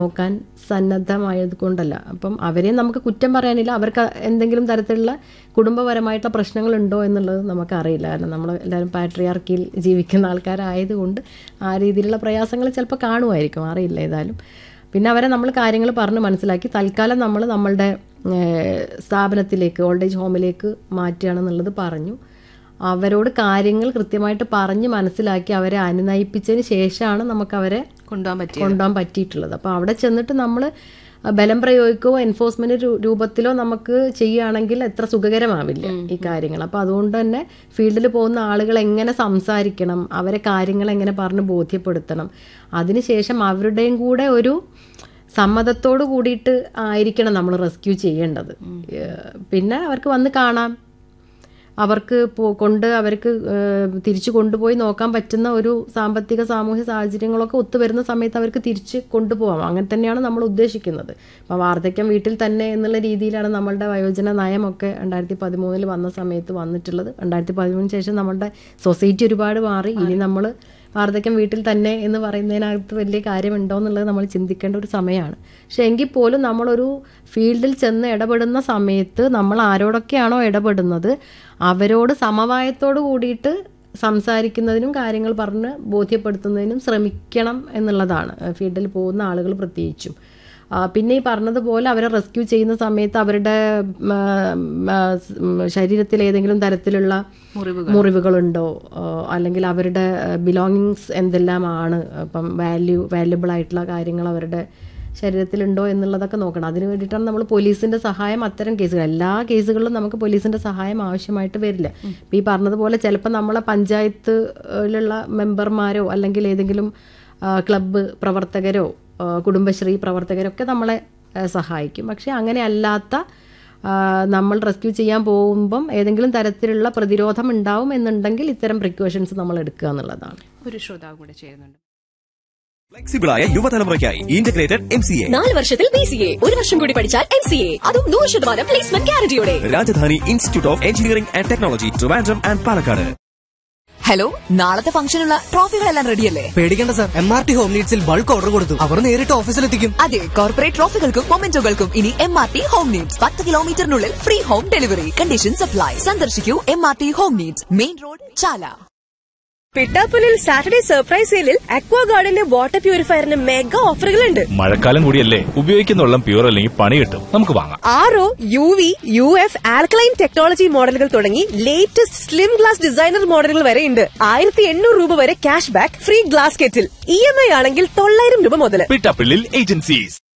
നോക്കാൻ സന്നദ്ധമായത് കൊണ്ടല്ല അപ്പം അവരെ നമുക്ക് കുറ്റം പറയാനില്ല അവർക്ക് എന്തെങ്കിലും തരത്തിലുള്ള കുടുംബപരമായിട്ടുള്ള പ്രശ്നങ്ങളുണ്ടോ എന്നുള്ളത് നമുക്കറിയില്ല കാരണം നമ്മൾ എല്ലാവരും പാട്രിയാർക്കിയിൽ ജീവിക്കുന്ന ആൾക്കാരായതുകൊണ്ട് ആ രീതിയിലുള്ള പ്രയാസങ്ങൾ ചിലപ്പോൾ കാണുമായിരിക്കും അറിയില്ല ഏതായാലും പിന്നെ അവരെ നമ്മൾ കാര്യങ്ങൾ പറഞ്ഞ് മനസ്സിലാക്കി തൽക്കാലം നമ്മൾ നമ്മളുടെ ഏഹ്, സ്ഥാപനത്തിലേക്ക് ഓൾഡ് ഏജ് ഹോമിലേക്ക് മാറ്റുകയാണെന്നുള്ളത് പറഞ്ഞു അവരോട് കാര്യങ്ങൾ കൃത്യമായിട്ട് പറഞ്ഞ് മനസ്സിലാക്കി അവരെ അനുനയിപ്പിച്ചതിന് ശേഷമാണ് നമുക്ക് അവരെ കൊണ്ടുപോകാൻ പറ്റിയ കൊണ്ടുപോകാൻ പറ്റിയിട്ടുള്ളത് അപ്പോൾ അവിടെ ചെന്നിട്ട് നമ്മൾ ബലം പ്രയോഗിക്കുകയോ എൻഫോഴ്സ്മെന്റ് രൂപത്തിലോ നമുക്ക് ചെയ്യുകയാണെങ്കിൽ എത്ര സുഖകരമാവില്ല ഈ കാര്യങ്ങൾ അപ്പോൾ അതുകൊണ്ട് തന്നെ ഫീൽഡിൽ പോകുന്ന ആളുകൾ എങ്ങനെ സംസാരിക്കണം അവരെ കാര്യങ്ങൾ എങ്ങനെ പറഞ്ഞ് ബോധ്യപ്പെടുത്തണം അതിനുശേഷം അവരുടെയും കൂടെ ഒരു സമ്മതത്തോട് കൂടിയിട്ട് ആയിരിക്കണം നമ്മൾ റെസ്ക്യൂ ചെയ്യേണ്ടത് ഏഹ് പിന്നെ അവർക്ക് വന്ന് കാണാം അവർക്ക് പോ- കൊണ്ട് അവർക്ക് ഏഹ്, തിരിച്ചു കൊണ്ടുപോയി നോക്കാൻ പറ്റുന്ന ഒരു സാമ്പത്തിക സാമൂഹ്യ സാഹചര്യങ്ങളൊക്കെ ഒത്തുവരുന്ന സമയത്ത് അവർക്ക് തിരിച്ച് കൊണ്ടുപോകാം അങ്ങനെ തന്നെയാണ് നമ്മൾ ഉദ്ദേശിക്കുന്നത് അപ്പം വാർദ്ധക്യം വീട്ടിൽ തന്നെ എന്നുള്ള രീതിയിലാണ് നമ്മളുടെ വയോജന നയമൊക്കെ രണ്ടായിരത്തി പതിമൂന്നിൽ വന്ന സമയത്ത് വന്നിട്ടുള്ളത് രണ്ടായിരത്തി പതിമൂന്നിന് ശേഷം നമ്മളുടെ സൊസൈറ്റി ഒരുപാട് മാറി ഇനി നമ്മൾ വാർദ്ധക്യം വീട്ടിൽ തന്നെ എന്ന് പറയുന്നതിനകത്ത് വലിയ കാര്യമുണ്ടോ എന്നുള്ളത് നമ്മൾ ചിന്തിക്കേണ്ട ഒരു സമയമാണ് പക്ഷെ എങ്കിൽ പോലും നമ്മളൊരു ഫീൽഡിൽ ചെന്ന് ഇടപെടുന്ന സമയത്ത് നമ്മൾ ആരോടൊക്കെയാണോ ഇടപെടുന്നത് അവരോട് സമവായത്തോട് കൂടിയിട്ട് സംസാരിക്കുന്നതിനും കാര്യങ്ങൾ പറഞ്ഞ് ബോധ്യപ്പെടുത്തുന്നതിനും ശ്രമിക്കണം എന്നുള്ളതാണ് ഫീൽഡിൽ പോകുന്ന ആളുകൾ പ്രത്യേകിച്ചും ആ, പിന്നെ ഈ പറഞ്ഞതുപോലെ അവരെ റെസ്ക്യൂ ചെയ്യുന്ന സമയത്ത് അവരുടെ ഉം, ആ, ഉം, ശരീരത്തിൽ ഏതെങ്കിലും തരത്തിലുള്ള മുറിവുകൾ മുറിവുകളുണ്ടോ ആ, അല്ലെങ്കിൽ അവരുടെ ബിലോങ്ങിങ്സ് എന്തെല്ലാമാണ് ഇപ്പം വാല്യൂ വാല്യുബിൾ ആയിട്ടുള്ള കാര്യങ്ങൾ അവരുടെ ശരീരത്തിലുണ്ടോ എന്നുള്ളതൊക്കെ നോക്കണം അതിന് വേണ്ടിയിട്ടാണ് നമ്മൾ പോലീസിന്റെ സഹായം അത്തരം കേസുകൾ എല്ലാ കേസുകളിലും നമുക്ക് പോലീസിന്റെ സഹായം ആവശ്യമായിട്ട് വരില്ല ഇപ്പം ഈ പറഞ്ഞതുപോലെ ചിലപ്പോൾ നമ്മളെ പഞ്ചായത്തിലുള്ള മെമ്പർമാരോ അല്ലെങ്കിൽ ഏതെങ്കിലും ആ, ക്ലബ്ബ് പ്രവർത്തകരോ ആ, കുടുംബശ്രീ പ്രവർത്തകരൊക്കെ നമ്മളെ ആ, സഹായിക്കും പക്ഷെ അങ്ങനെ അല്ലാത്ത ആ, നമ്മൾ റെസ്ക്യൂ ചെയ്യാൻ പോകുമ്പം ഏതെങ്കിലും തരത്തിലുള്ള പ്രതിരോധം ഉണ്ടാവും എന്നുണ്ടെങ്കിൽ ഇത്തരം പ്രിക്കോഷൻസ് നമ്മൾ എടുക്കുക എന്നുള്ളതാണ് ഒരു ശ്രോതാവ് കൂടെ ചേരുന്നുണ്ട് ഫ്ലെക്സിബിളായ യുവതലമുറയ്ക്കായി ഇന്റഗ്രേറ്റഡ് എം സി എ നാല് വർഷത്തിൽ ബി സി എ ഒരു വർഷം കൂടി പഠിച്ചാൽ എം സി എ അതും നൂറ് ശതമാനം പ്ലേസ്മെന്റ് ഗ്യാരണ്ടിയോടെ Rajadhani institute of engineering and technology Trivandrum and Palakkad hello നാളത്തെ ഫംഗ്ഷനുള്ള ട്രോഫികളെല്ലാം റെഡിയല്ലേ പേടിക്കേണ്ട sir M R T home നീഡ്സിൽ ബൾക്ക് ഓർഡർ കൊടുത്തു അവർ നേരിട്ട് ഓഫീസിലെത്തിക്കും അതെ കോർപ്പറേറ്റ് ട്രോഫികൾക്കും മൊമെന്റോകൾക്കും ഇനി M R T home needs പത്ത് കിലോമീറ്ററിനുള്ളിൽ free home delivery condition supply സന്ദർശിക്കൂ M R T home needs main road Chala പിട്ടാപ്പുലിൽ സാറ്റർഡേ സർപ്രൈസ് സെയിലിൽ അക്വാ ഗാർഡന്റെ വാട്ടർ പ്യൂരിഫയറിന് മെഗാ ഓഫറുകളുണ്ട് മഴക്കാലം കൂടിയല്ലേ ഉപയോഗിക്കുന്ന വെള്ളം പ്യൂർ അല്ലെങ്കിൽ പണി കിട്ടും നമുക്ക് വാങ്ങാം R O U V U F alkaline technology മോഡലുകൾ തുടങ്ങി ലേറ്റസ്റ്റ് സ്ലിം ഗ്ലാസ് ഡിസൈനർ മോഡലുകൾ വരെയുണ്ട് ആയിരത്തി എണ്ണൂറ് രൂപ വരെ cash back free glass kettle E M I ആണെങ്കിൽ തൊള്ളായിരം രൂപ മുതൽ പിട്ടാപ്പിള്ളിൽ ഏജൻസീസ്